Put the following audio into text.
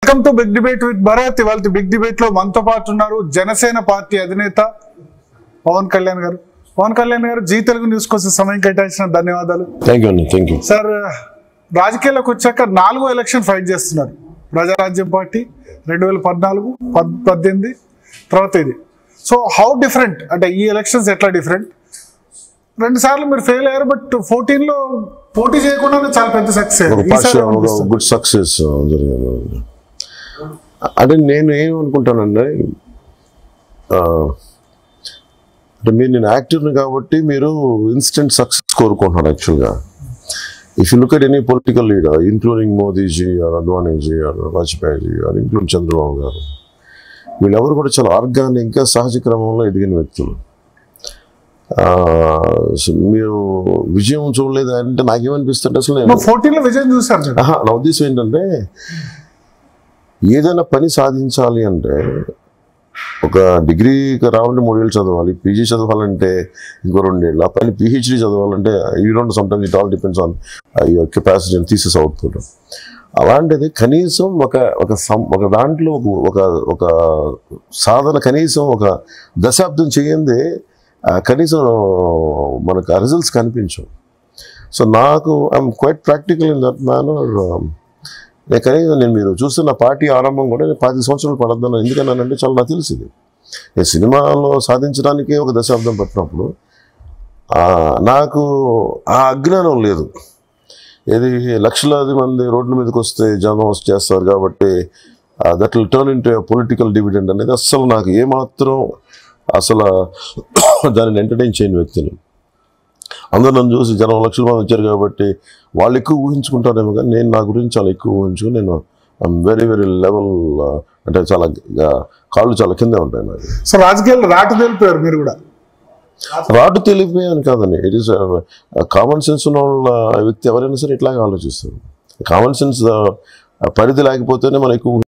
welcome to big debate with Bharat ఇవాళ big debate లో మనతో పాటు ఉన్నారు జనసేన పార్టీ అధినేత పవన్ కళ్యాణ్ గారు పవన్ కళ్యాణ్ గారు జీ తెలుగు న్యూస్ కోసం సమయం కేటాయించిన ధన్యవాదాలు థ్యాంక్ యూ అండి థ్యాంక్ యూ సార్ రాజకీయాల్లోకి వచ్చాక నాలుగో ఎలక్షన్ ఫైట్ చేస్తున్నారు ప్రజారాజ్యం పార్టీ రెండు వేల పద్నాలుగు పద్ పద్దెనిమిది తర్వాత ఇది సో హౌ డిఫరెంట్ అంటే ఈ ఎలక్షన్స్ ఎట్లా డిఫరెంట్ రెండు సార్లు మీరు ఫెయిల్ అయ్యారు బట్ ఫోర్టీన్ లో పోటీ చేయకుండానే చాలా పెద్ద సక్సెస్ ఒక పార్ష ఒక గుడ్ సక్సెస్ జరిగింది అంటే నేను ఏమనుకుంటానండి ఆ, అంటే మీరు నేను యాక్టివ్ని కాబట్టి మీరు ఇన్స్టెంట్ సక్సెస్ కోరుకుంటున్నారు యాక్చువల్గా if you look at any political leader including మోదీజీ are అద్వానీజీ are వాజ్పేయిజీ are including Chandrababu గారు వీళ్ళెవరు కూడా చాలా ఆర్గానిక్గా సహజ క్రమంలో ఎదిగిన వ్యక్తులు ఆ, సో మీరు విజయం చూడలేదు అంటే నాకేమనిపిస్తుంటే అసలు నేను ఫోర్టీన్ లో విజయం చూసారు మీరు ఆహా, నా ఉద్దేశం ఏంటంటే ఏదైనా పని సాధించాలి అంటే ఒక డిగ్రీకి రావాలంటే మూడేళ్ళు చదవాలి పీజీ చదవాలంటే ఇంకో రెండేళ్ళు ఆ పని పిహెచ్డి చదవాలంటే ఈ రెండు sometimes it all depends on your capacity and thesis output అలాంటిది కనీసం ఒక ఒక సం ఒక దాంట్లో ఒక- ఒక ఒక సాధన కనీసం ఒక దశాబ్దం చేయందే ఆ, కనీసం మనకు ఆ రిజల్ట్స్ కనిపించవు సో నాకు I'm quite practical in that manner నేను కనీసం నేను మీరు చూస్తున్న పార్టీ ఆరంభం కూడా నేను పాతి సంవత్సరాలు పడద్దాను ఎందుకన్నానంటే చాలా నాకు తెలిసింది నేను సినిమాలో సాధించడానికే ఒక దశాబ్దం పట్టినప్పుడు ఆ, నాకు ఆ అజ్ఞానం లేదు ఇది లక్షలాది మంది రోడ్ల మీదకి వస్తే జనం వచ్చి చేస్తారు కాబట్టి that will turn into political dividend అనేది అస్సలు నాకు ఏమాత్రం అసలు దానిని ఎంటర్టైన్ చేయని వ్యక్తిని అందరూ నన్ను చూసి జనం లక్షల మంది వచ్చారు కాబట్టి వాళ్ళు ఎక్కువ ఊహించుకుంటారేమో కానీ నేను నా గురించి చాలా ఎక్కువ ఊహించుకుని నేను వెరీ వెరీ లెవెల్ అంటే చాలా ఆ, కాళ్ళు చాలా కిందే ఉంటాయి నాకు సో రాజకీయాలు రాటు తెలిపారు మీరు కూడా రాటు తెలిపోయాను కాదండి ఇట్ ఈస్ కామన్ సెన్స్ ఉన్న వాళ్ళ వ్యక్తి ఎవరైనా సరే ఇట్లాగే ఆలోచిస్తారు కామన్ సెన్స్ పరిధి లేకపోతేనే మనం ఎక్కువ